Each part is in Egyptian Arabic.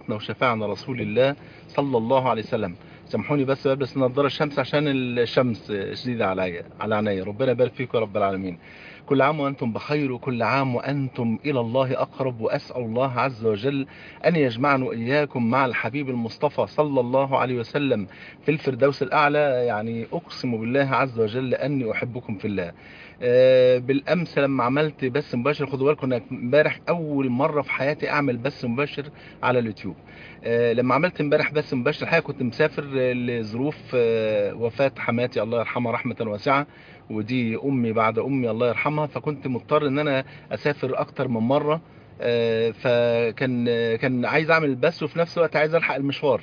وقدوتنا وشفاعنا رسول الله صلى الله عليه وسلم سامحوني بس بلبس نظاره الشمس عشان الشمس شديده عليا على عينيا ربنا يبارك فيكم يا رب العالمين كل عام وأنتم بخير وكل عام وأنتم إلى الله أقرب وأسأل الله عز وجل أن يجمعنا وإياكم مع الحبيب المصطفى صلى الله عليه وسلم في الفردوس الأعلى يعني أقسم بالله عز وجل أني أحبكم في الله آه، بالامس لما عملت بث مباشر خدوا بالكم إن امبارح اول مره في حياتي اعمل بث مباشر على اليوتيوب آه، لما عملت امبارح بث مباشر الحقيقه كنت مسافر آه، لظروف آه، وفاه حماتي الله يرحمها رحمه واسعه ودي امي بعد امي الله يرحمها فكنت مضطر ان انا اسافر اكتر من مره آه، فكان كان عايز اعمل البث وفي نفس الوقت عايز الحق المشوار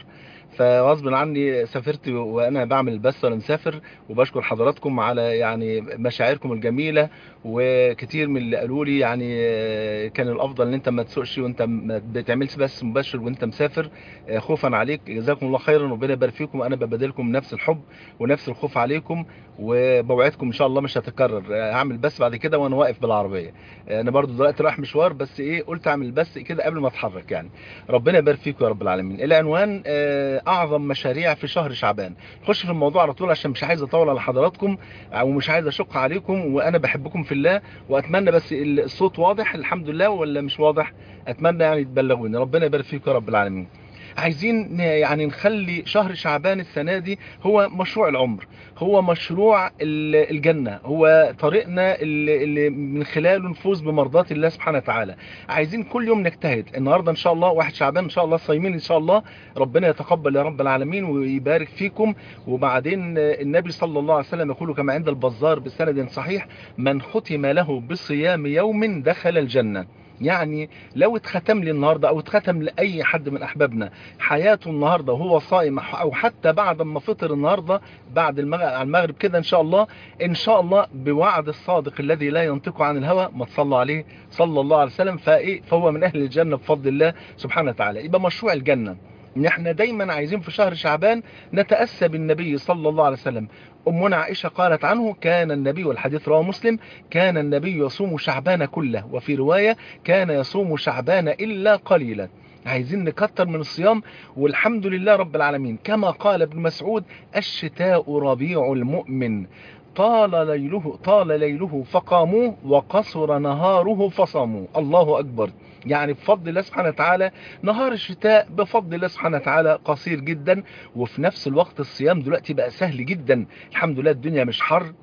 فغصب عني سافرت وانا بعمل البث وانا مسافر وبشكر حضراتكم على يعني مشاعركم الجميله وكتير من اللي قالوا لي يعني آه، كان الافضل ان انت ما تسوقش وانت ما بتعملش بس مباشر وانت مسافر آه، خوفا عليك جزاكم الله خيرا وربنا يبارك فيكم وانا ببادلكم نفس الحب ونفس الخوف عليكم وبوعدكم ان شاء الله مش هتكرر آه، هعمل بس بعد كده وانا واقف بالعربيه آه، انا برضو دلوقتي رايح مشوار بس ايه قلت اعمل بس كده قبل ما اتحرك يعني ربنا يبارك فيكم يا رب العالمين العنوان آه، اعظم مشاريع في شهر شعبان نخش في الموضوع على طول عشان مش عايز اطول على حضراتكم ومش عايز اشق عليكم وانا بحبكم في الله واتمنى بس الصوت واضح الحمد لله ولا مش واضح اتمنى يعني تبلغوني ربنا يبارك فيكم يا رب العالمين عايزين ن- يعني نخلي شهر شعبان السنة دي هو مشروع العمر هو مشروع ال- الجنة هو طريقنا اللي, اللي من خلاله نفوز بمرضات الله سبحانه وتعالى عايزين كل يوم نجتهد النهاردة ان شاء الله واحد شعبان ان شاء الله صايمين ان شاء الله ربنا يتقبل يا رب العالمين ويبارك فيكم وبعدين النبي صلى الله عليه وسلم يقول كما عند البزار بسند صحيح من ختم له بصيام يوم دخل الجنة يعني لو اتختم لي النهارده او اتختم لاي حد من احبابنا حياته النهارده وهو صائم او حتى بعد ما فطر النهارده بعد المغرب على المغرب كده ان شاء الله ان شاء الله بوعد الصادق الذي لا ينطق عن الهوى ما تصلوا عليه صلى الله عليه وسلم فايه فهو من اهل الجنه بفضل الله سبحانه وتعالى يبقى مشروع الجنه ان احنا دايما عايزين في شهر شعبان نتاسى بالنبي صلى الله عليه وسلم امنا عائشه قالت عنه كان النبي والحديث رواه مسلم كان النبي يصوم شعبان كله وفي روايه كان يصوم شعبان الا قليلا عايزين نكتر من الصيام والحمد لله رب العالمين كما قال ابن مسعود الشتاء ربيع المؤمن طال ليله طال ليله فقاموه وقصر نهاره فصاموه الله اكبر يعني بفضل الله سبحانه وتعالى نهار الشتاء بفضل الله سبحانه وتعالى قصير جدا وفي نفس الوقت الصيام دلوقتي بقى سهل جدا الحمد لله الدنيا مش حر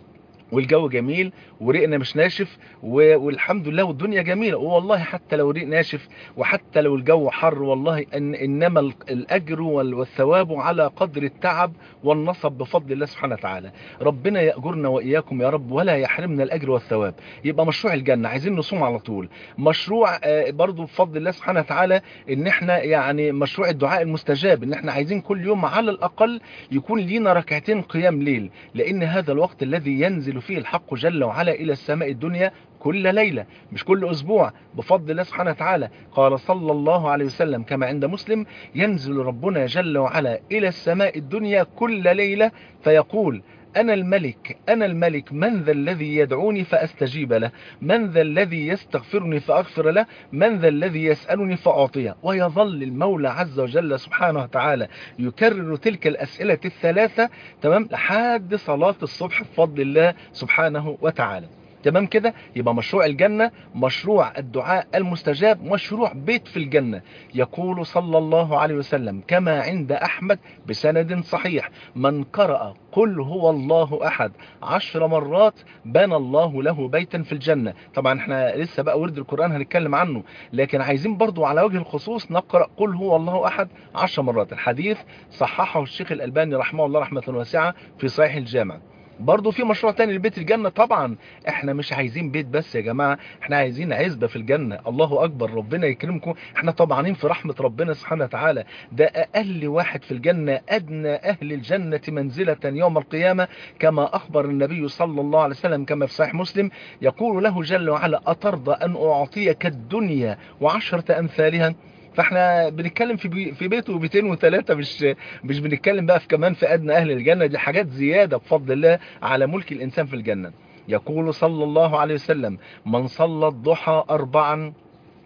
والجو جميل وريقنا مش ناشف و- والحمد لله والدنيا جميلة والله حتى لو ريق ناشف وحتى لو الجو حر والله إن إنما ال- الأجر وال- والثواب على قدر التعب والنصب بفضل الله سبحانه وتعالى ربنا يأجرنا وإياكم يا رب ولا يحرمنا الأجر والثواب يبقى مشروع الجنة عايزين نصوم على طول مشروع آه، برضو بفضل الله سبحانه وتعالى إن احنا يعني مشروع الدعاء المستجاب إن احنا عايزين كل يوم على الأقل يكون لينا ركعتين قيام ليل لأن هذا الوقت الذي ينزل فيه الحق جل وعلا إلى السماء الدنيا كل ليلة مش كل أسبوع بفضل الله سبحانه وتعالى قال صلى الله عليه وسلم كما عند مسلم ينزل ربنا جل وعلا إلى السماء الدنيا كل ليلة فيقول أنا الملك أنا الملك من ذا الذي يدعوني فأستجيب له من ذا الذي يستغفرني فأغفر له من ذا الذي يسألني فأعطيه ويظل المولى عز وجل سبحانه وتعالى يكرر تلك الأسئلة الثلاثة تمام لحد صلاة الصبح بفضل الله سبحانه وتعالى تمام كده يبقى مشروع الجنة مشروع الدعاء المستجاب مشروع بيت في الجنة يقول صلى الله عليه وسلم كما عند أحمد بسند صحيح من قرأ قل هو الله أحد عشر مرات بنى الله له بيتا في الجنة طبعا احنا لسه بقى ورد القرآن هنتكلم عنه لكن عايزين برضو على وجه الخصوص نقرأ قل هو الله أحد عشر مرات الحديث صححه الشيخ الألباني رحمه الله رحمة واسعة في صحيح الجامع برضه في مشروع تاني لبيت الجنة طبعا احنا مش عايزين بيت بس يا جماعة احنا عايزين عزبة في الجنة الله اكبر ربنا يكرمكم احنا طبعا في رحمة ربنا سبحانه وتعالى ده اقل واحد في الجنة ادنى اهل الجنة منزلة يوم القيامة كما اخبر النبي صلى الله عليه وسلم كما في صحيح مسلم يقول له جل وعلا اترضى ان اعطيك الدنيا وعشرة امثالها فاحنا بنتكلم في بي في بيت وبيتين وثلاثه مش مش بنتكلم بقى في كمان في ادنى اهل الجنه دي حاجات زياده بفضل الله على ملك الانسان في الجنه يقول صلى الله عليه وسلم من صلى الضحى اربعا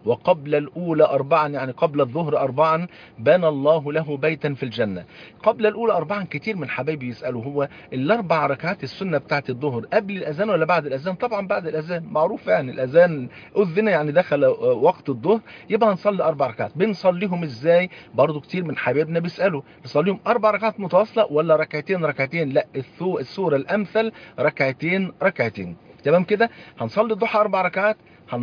وقبل الأولى أربعا يعني قبل الظهر أربعا بنى الله له بيتا في الجنة قبل الأولى أربعا كتير من حبايبي يسألوا هو الأربع ركعات السنة بتاعت الظهر قبل الأذان ولا بعد الأذان طبعا بعد الأذان معروف يعني الأذان أذن يعني دخل وقت الظهر يبقى هنصلي أربع ركعات بنصليهم إزاي برضو كتير من حبايبنا بيسألوا نصليهم أربع ركعات متواصلة ولا ركعتين ركعتين لا السورة الأمثل ركعتين ركعتين تمام كده هنصلي الضحى أربع ركعات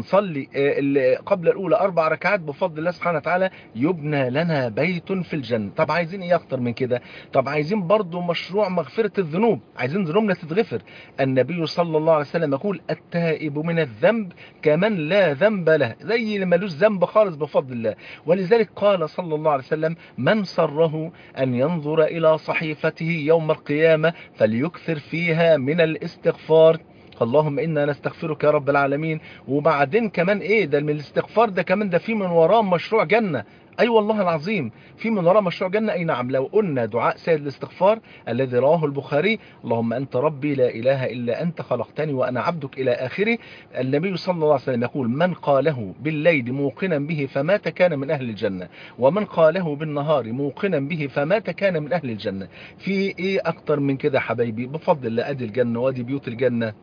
هنصلي قبل الأولى أربع ركعات بفضل الله سبحانه وتعالى يبنى لنا بيت في الجنة طب عايزين إيه أكتر من كده طب عايزين برضو مشروع مغفرة الذنوب عايزين ذنوبنا تتغفر النبي صلى الله عليه وسلم يقول التائب من الذنب كمن لا ذنب له زي اللي ملوش ذنب خالص بفضل الله ولذلك قال صلى الله عليه وسلم من سره أن ينظر إلى صحيفته يوم القيامة فليكثر فيها من الاستغفار اللهم إنا نستغفرك يا رب العالمين وبعدين كمان إيه ده من الاستغفار ده كمان ده في من وراه مشروع جنة أي أيوة والله العظيم في من وراء مشروع جنة أي نعم لو قلنا دعاء سيد الاستغفار الذي رواه البخاري اللهم أنت ربي لا إله إلا أنت خلقتني وأنا عبدك إلى آخره النبي صلى الله عليه وسلم يقول من قاله بالليل موقنا به فمات كان من أهل الجنة ومن قاله بالنهار موقنا به فمات كان من أهل الجنة في إيه أكتر من كده حبايبي بفضل الله أدي الجنة وأدي بيوت الجنة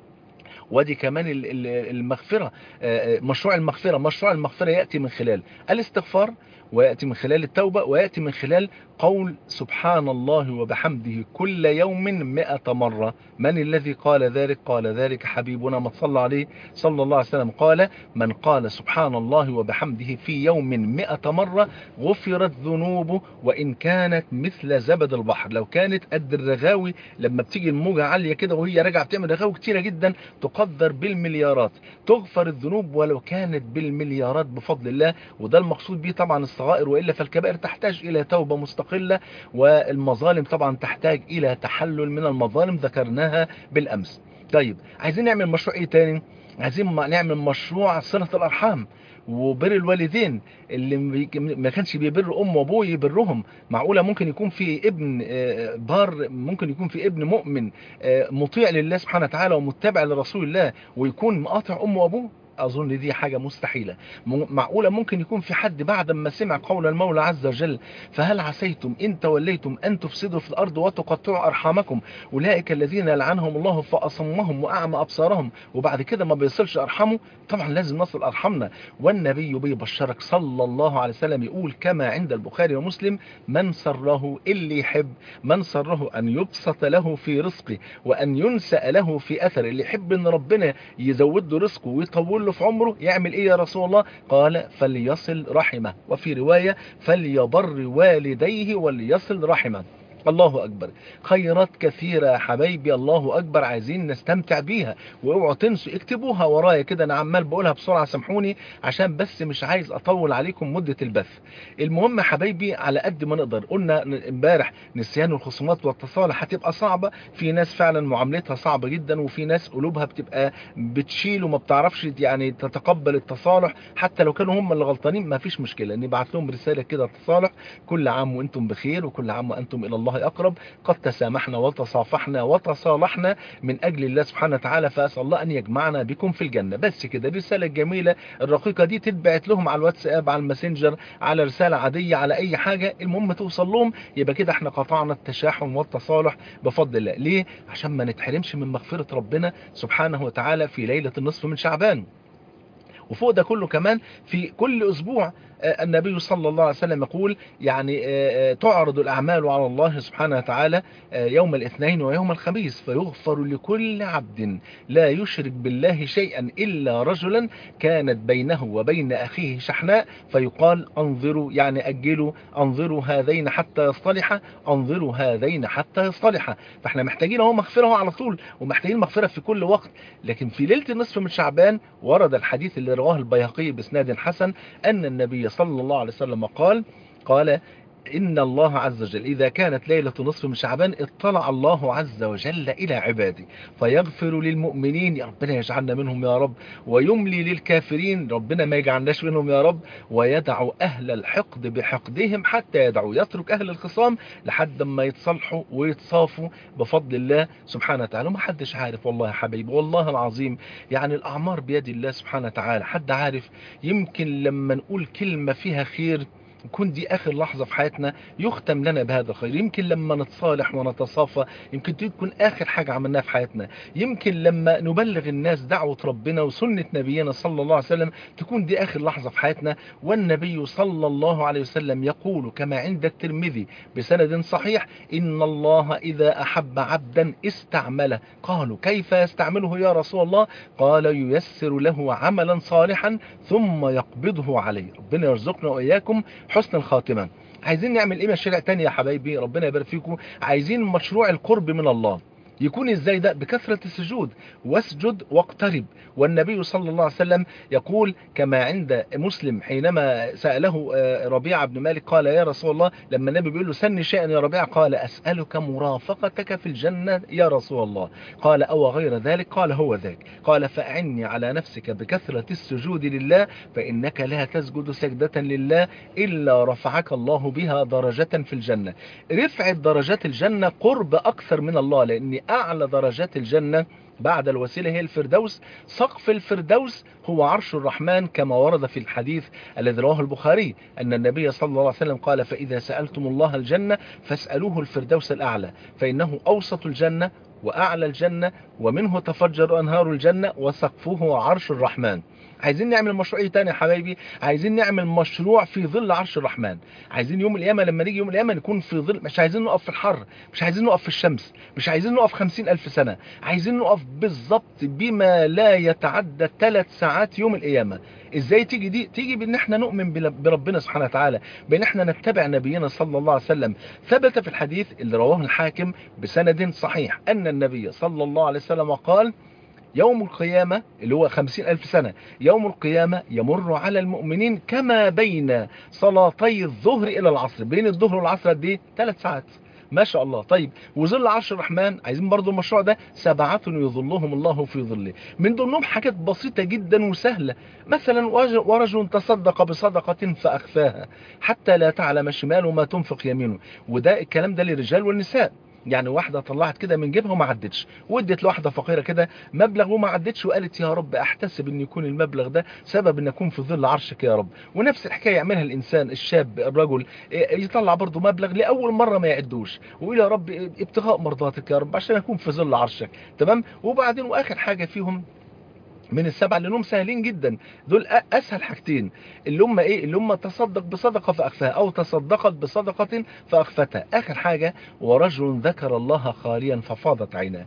ودي كمان المغفرة مشروع المغفرة مشروع المغفرة يأتي من خلال الاستغفار ويأتي من خلال التوبة ويأتي من خلال قول سبحان الله وبحمده كل يوم مئة مرة من الذي قال ذلك قال ذلك حبيبنا ما صلى عليه صلى الله عليه وسلم قال من قال سبحان الله وبحمده في يوم مئة مرة غفرت ذنوبه وإن كانت مثل زبد البحر لو كانت قد الرغاوي لما بتيجي الموجة عالية كده وهي راجعة بتعمل رغاوي كتيرة جدا تقدر بالمليارات تغفر الذنوب ولو كانت بالمليارات بفضل الله وده المقصود به طبعا الصغائر وإلا فالكبائر تحتاج إلى توبة مستقلة والمظالم طبعا تحتاج إلى تحلل من المظالم ذكرناها بالأمس طيب عايزين نعمل مشروع إيه تاني عايزين نعمل مشروع صلة الأرحام وبر الوالدين اللي ما كانش بيبر ام وابوه يبرهم معقوله ممكن يكون في ابن بار ممكن يكون في ابن مؤمن مطيع لله سبحانه وتعالى ومتبع لرسول الله ويكون مقاطع امه وابوه أظن دي حاجة مستحيلة معقولة ممكن يكون في حد بعد ما سمع قول المولى عز وجل فهل عسيتم إن توليتم أن تفسدوا في الأرض وتقطعوا أرحامكم أولئك الذين لعنهم الله فأصمهم وأعمى أبصارهم وبعد كده ما بيصلش أرحمه طبعا لازم نصل أرحمنا والنبي بيبشرك صلى الله عليه وسلم يقول كما عند البخاري ومسلم من سره اللي يحب من سره أن يبسط له في رزقه وأن ينسأ له في أثر اللي يحب أن ربنا يزود له رزقه ويطول له في عمره يعمل ايه يا رسول الله قال فليصل رحمه وفي رواية فليبر والديه وليصل رحمه الله أكبر خيرات كثيرة يا حبايبي الله أكبر عايزين نستمتع بيها واوعوا تنسوا اكتبوها ورايا كده أنا عمال بقولها بسرعة سامحوني عشان بس مش عايز أطول عليكم مدة البث المهم يا حبايبي على قد ما نقدر قلنا امبارح نسيان الخصومات والتصالح هتبقى صعبة في ناس فعلا معاملتها صعبة جدا وفي ناس قلوبها بتبقى بتشيل وما بتعرفش يعني تتقبل التصالح حتى لو كانوا هم اللي غلطانين ما فيش مشكلة نبعت لهم رسالة كده تصالح كل عام وانتم بخير وكل عام وانتم إلى الله أقرب قد تسامحنا وتصافحنا وتصالحنا من أجل الله سبحانه وتعالى فأسأل الله أن يجمعنا بكم في الجنة بس كده الرسالة الجميلة الرقيقة دي تتبعت لهم على الواتساب على الماسنجر على رسالة عادية على أي حاجة المهم توصل لهم يبقى كده احنا قطعنا التشاحن والتصالح بفضل الله ليه؟ عشان ما نتحرمش من مغفرة ربنا سبحانه وتعالى في ليلة النصف من شعبان وفوق ده كله كمان في كل أسبوع النبي صلى الله عليه وسلم يقول يعني تعرض الأعمال على الله سبحانه وتعالى يوم الاثنين ويوم الخميس فيغفر لكل عبد لا يشرك بالله شيئا إلا رجلا كانت بينه وبين أخيه شحناء فيقال انظروا يعني أجلوا انظروا هذين حتى يصطلحا انظروا هذين حتى يصطلحا فاحنا محتاجين اهو مغفرة على طول ومحتاجين مغفرة في كل وقت لكن في ليلة النصف من شعبان ورد الحديث اللي رواه البيهقي باسناد حسن أن النبي صلى الله عليه وسلم قال قال إن الله عز وجل إذا كانت ليلة نصف من شعبان اطلع الله عز وجل إلى عباده فيغفر للمؤمنين يا ربنا يجعلنا منهم يا رب ويملي للكافرين ربنا ما يجعلناش منهم يا رب ويدع أهل الحقد بحقدهم حتى يدعوا يترك أهل الخصام لحد ما يتصالحوا ويتصافوا بفضل الله سبحانه وتعالى وما حدش عارف والله يا حبيبي والله العظيم يعني الأعمار بيد الله سبحانه وتعالى حد عارف يمكن لما نقول كلمة فيها خير يكون دي اخر لحظة في حياتنا يختم لنا بهذا الخير يمكن لما نتصالح ونتصافى يمكن تكون اخر حاجة عملناها في حياتنا يمكن لما نبلغ الناس دعوة ربنا وسنة نبينا صلى الله عليه وسلم تكون دي اخر لحظة في حياتنا والنبي صلى الله عليه وسلم يقول كما عند الترمذي بسند صحيح ان الله اذا احب عبدا استعمله قالوا كيف يستعمله يا رسول الله قال ييسر له عملا صالحا ثم يقبضه عليه ربنا يرزقنا واياكم حسن الخاتمة عايزين نعمل ايه مشاريع تانية يا حبايبي ربنا يبارك فيكم عايزين مشروع القرب من الله يكون ازاي ده بكثرة السجود واسجد واقترب والنبي صلى الله عليه وسلم يقول كما عند مسلم حينما سأله ربيعة بن مالك قال يا رسول الله لما النبي بيقول له سني شيئا يا ربيعة قال أسألك مرافقتك في الجنة يا رسول الله قال أو غير ذلك قال هو ذاك قال فأعني على نفسك بكثرة السجود لله فإنك لا تسجد سجدة لله إلا رفعك الله بها درجة في الجنة رفع درجات الجنة قرب أكثر من الله لأن أعلى درجات الجنة بعد الوسيلة هي الفردوس سقف الفردوس هو عرش الرحمن كما ورد في الحديث الذي رواه البخاري أن النبي صلى الله عليه وسلم قال فإذا سألتم الله الجنة فاسألوه الفردوس الأعلى فإنه أوسط الجنة وأعلى الجنة ومنه تفجر أنهار الجنة وسقفه عرش الرحمن عايزين نعمل مشروع ايه تاني يا حبايبي عايزين نعمل مشروع في ظل عرش الرحمن عايزين يوم القيامه لما نيجي يوم القيامه نكون في ظل مش عايزين نقف في الحر مش عايزين نقف في الشمس مش عايزين نقف خمسين ألف سنة عايزين نقف بالظبط بما لا يتعدى ثلاث ساعات يوم القيامة ازاي تيجي دي تيجي بان احنا نؤمن بربنا سبحانه وتعالى بان احنا نتبع نبينا صلى الله عليه وسلم ثبت في الحديث اللي رواه الحاكم بسند صحيح ان النبي صلى الله عليه وسلم قال يوم القيامة اللي هو خمسين ألف سنة يوم القيامة يمر على المؤمنين كما بين صلاتي الظهر إلى العصر بين الظهر والعصر دي ثلاث ساعات ما شاء الله طيب وظل عرش الرحمن عايزين برضو المشروع ده سبعة يظلهم الله في ظله من ضمنهم حاجات بسيطة جدا وسهلة مثلا ورجل تصدق بصدقة فأخفاها حتى لا تعلم شماله ما تنفق يمينه وده الكلام ده للرجال والنساء يعني واحدة طلعت كده من جيبها وما عدتش وادت لواحدة فقيرة كده مبلغ وما عدتش وقالت يا رب احتسب ان يكون المبلغ ده سبب ان اكون في ظل عرشك يا رب ونفس الحكاية يعملها الانسان الشاب الرجل يطلع برضه مبلغ لاول مرة ما يعدوش ويقول يا رب ابتغاء مرضاتك يا رب عشان اكون في ظل عرشك تمام وبعدين واخر حاجة فيهم من السبعة لانهم سهلين جدا دول اسهل حاجتين اللي هم ايه اللي هم تصدق بصدقة فاخفاها او تصدقت بصدقة فاخفتها اخر حاجة ورجل ذكر الله خاليا ففاضت عيناه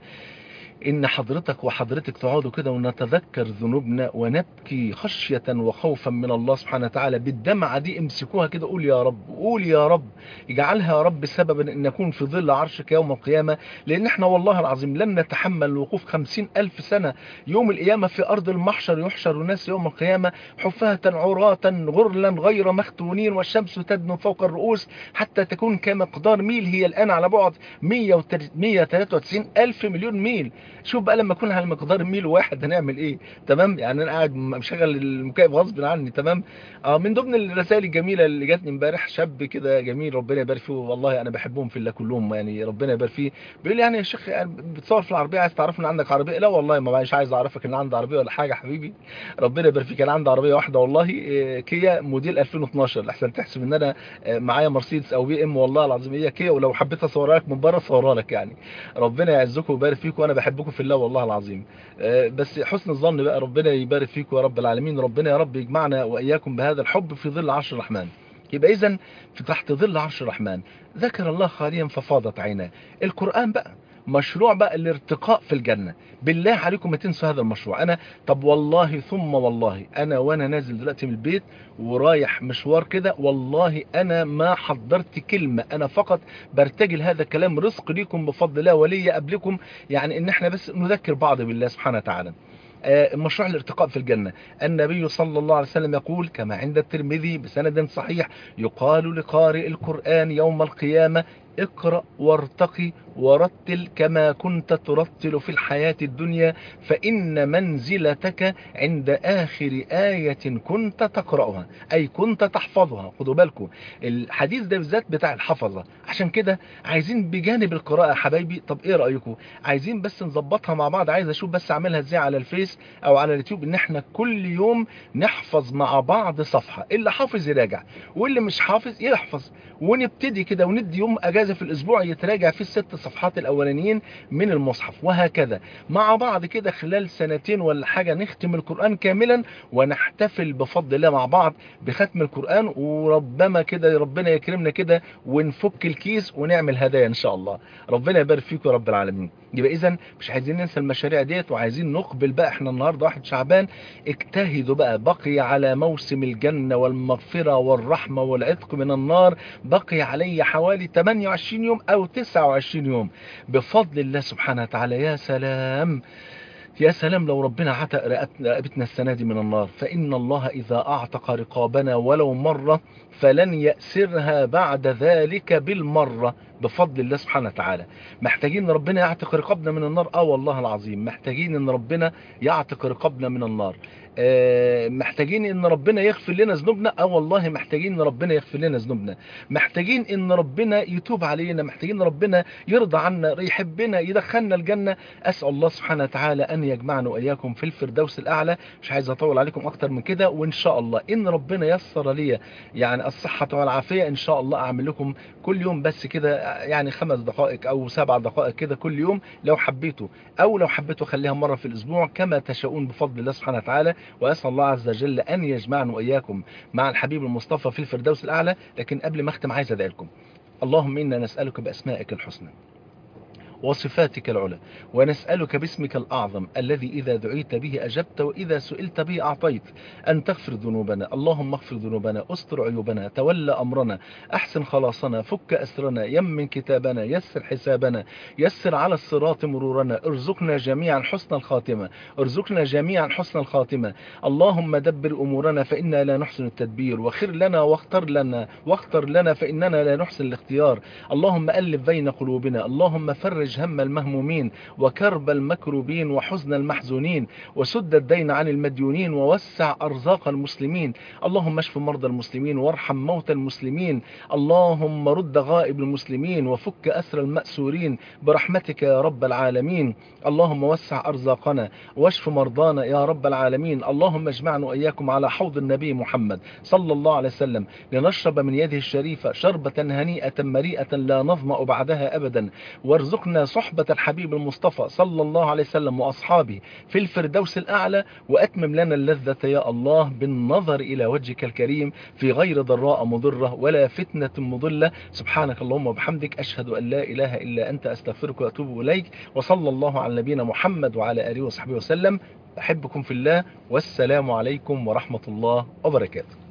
ان حضرتك وحضرتك تقعدوا كده ونتذكر ذنوبنا ونبكي خشية وخوفا من الله سبحانه وتعالى بالدمعة دي امسكوها كده قول يا رب قول يا رب اجعلها يا رب سببا ان نكون في ظل عرشك يوم القيامة لان احنا والله العظيم لن نتحمل الوقوف خمسين الف سنة يوم القيامة في ارض المحشر يحشر الناس يوم القيامة حفاة عراة غرلا غير مختونين والشمس تدنو فوق الرؤوس حتى تكون كمقدار ميل هي الان على بعد 193 الف مليون ميل شوف بقى لما اكون على مقدار ميل واحد هنعمل ايه تمام يعني انا قاعد مشغل المكيف غصب عني تمام اه من ضمن الرسائل الجميله اللي جاتني امبارح شاب كده جميل ربنا يبارك فيه والله انا بحبهم في الله كلهم يعني ربنا يبارك فيه بيقول لي يعني يا شيخ يعني بتصور في العربيه عايز تعرفني ان عندك عربيه لا والله ما مش عايز اعرفك ان عندي عربيه ولا حاجه حبيبي ربنا يبارك فيك انا عندي عربيه واحده والله كيا موديل 2012 احسن تحسب ان انا معايا مرسيدس او بي ام والله العظيم هي كيا ولو حبيت اصورها لك من بره اصورها لك يعني ربنا يعزكم ويبارك فيكم وانا بحبكم في الله والله العظيم بس حسن الظن بقى ربنا يبارك فيكم يا رب العالمين ربنا يا رب يجمعنا واياكم بهذا الحب في ظل عرش الرحمن يبقى اذا في تحت ظل عرش الرحمن ذكر الله خاليا ففاضت عيناه القرآن بقى مشروع بقى الارتقاء في الجنة بالله عليكم ما تنسوا هذا المشروع انا طب والله ثم والله انا وانا نازل دلوقتي من البيت ورايح مشوار كده والله انا ما حضرت كلمة انا فقط برتجل هذا الكلام رزق ليكم بفضل الله ولي قبلكم يعني ان احنا بس نذكر بعض بالله سبحانه وتعالى آه، مشروع الارتقاء في الجنة النبي صلى الله عليه وسلم يقول كما عند الترمذي بسند صحيح يقال لقارئ القرآن يوم القيامة اقرأ وارتقي ورتل كما كنت ترتل في الحياة الدنيا فإن منزلتك عند آخر آية كنت تقرأها أي كنت تحفظها خدوا بالكم الحديث ده بالذات بتاع الحفظة عشان كده عايزين بجانب القراءة يا حبايبي طب ايه رأيكم عايزين بس نظبطها مع بعض عايز اشوف بس اعملها ازاي على الفيس او على اليوتيوب ان احنا كل يوم نحفظ مع بعض صفحة اللي حافظ يراجع واللي مش حافظ يحفظ ونبتدي كده وندي يوم اجازة في الاسبوع يتراجع في الست صفحات الاولانيين من المصحف وهكذا مع بعض كده خلال سنتين ولا حاجة نختم القرآن كاملا ونحتفل بفضل الله مع بعض بختم القرآن وربما كده ربنا يكرمنا كده ونفك الكيس ونعمل هدايا ان شاء الله ربنا يبارك فيكم يا رب العالمين يبقى اذا مش عايزين ننسى المشاريع ديت وعايزين نقبل بقى احنا النهارده واحد شعبان اجتهدوا بقى بقي على موسم الجنة والمغفرة والرحمة والعتق من النار بقي علي حوالي 28 يوم او 29 يوم بفضل الله سبحانه وتعالى يا سلام يا سلام لو ربنا عتق رقبتنا السنة دي من النار فإن الله إذا أعتق رقابنا ولو مرة فلن يأسرها بعد ذلك بالمرة بفضل الله سبحانه وتعالى محتاجين ان ربنا يعتق رقابنا من النار اه والله العظيم محتاجين ان ربنا يعتق رقابنا من النار آه محتاجين ان ربنا يغفر لنا ذنوبنا اه والله محتاجين ان ربنا يغفر لنا ذنوبنا محتاجين ان ربنا يتوب علينا محتاجين ان ربنا يرضى عنا يحبنا يدخلنا الجنة اسأل الله سبحانه وتعالى ان يجمعنا واياكم في الفردوس الاعلى مش عايز اطول عليكم اكتر من كده وان شاء الله ان ربنا يسر لي يعني الصحة والعافية ان شاء الله اعمل لكم كل يوم بس كده يعني خمس دقائق او سبع دقائق كده كل يوم لو حبيتوا او لو حبيتوا خليها مرة في الاسبوع كما تشاءون بفضل الله سبحانه وتعالى واسال الله عز وجل ان يجمعنا واياكم مع الحبيب المصطفى في الفردوس الاعلى لكن قبل ما اختم عايز ادعي لكم اللهم انا نسالك باسمائك الحسنى وصفاتك العلى ونسألك باسمك الأعظم الذي إذا دعيت به أجبت وإذا سئلت به أعطيت أن تغفر ذنوبنا اللهم اغفر ذنوبنا استر عيوبنا تولى أمرنا أحسن خلاصنا فك أسرنا يمن كتابنا يسر حسابنا يسر على الصراط مرورنا ارزقنا جميعا حسن الخاتمة ارزقنا جميعا حسن الخاتمة اللهم دبر أمورنا فإنا لا نحسن التدبير وخر لنا واختر لنا واختر لنا فإننا لا نحسن الاختيار اللهم ألف بين قلوبنا اللهم فرج فرج هم المهمومين وكرب المكروبين وحزن المحزونين وسد الدين عن المديونين ووسع أرزاق المسلمين اللهم اشف مرضى المسلمين وارحم موتى المسلمين اللهم رد غائب المسلمين وفك أسر المأسورين برحمتك يا رب العالمين اللهم وسع أرزاقنا واشف مرضانا يا رب العالمين اللهم اجمعنا وإياكم على حوض النبي محمد صلى الله عليه وسلم لنشرب من يده الشريفة شربة هنيئة مريئة لا نظمأ بعدها أبدا وارزقنا صحبة الحبيب المصطفى صلى الله عليه وسلم وأصحابه في الفردوس الأعلى وأتمم لنا اللذة يا الله بالنظر إلى وجهك الكريم في غير ضراء مضرة ولا فتنة مضلة سبحانك اللهم وبحمدك أشهد أن لا إله إلا أنت أستغفرك وأتوب إليك وصلى الله على نبينا محمد وعلى آله وصحبه وسلم أحبكم في الله والسلام عليكم ورحمة الله وبركاته